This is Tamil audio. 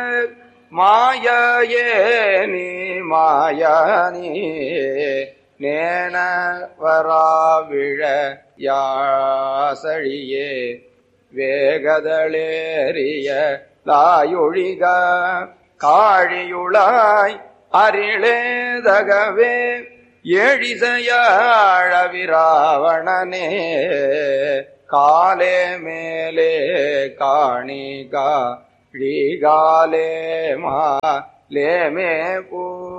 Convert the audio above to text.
மாயே நீ மாயனி நேன வராவிழ யாசழியே வேகதளேறிய லாயொழிக காழியுளாய் அரிளேதகவே எழிசையாழவிராவணனே காலே மேலே காணிகா ழீகாலே மா லேமே பூ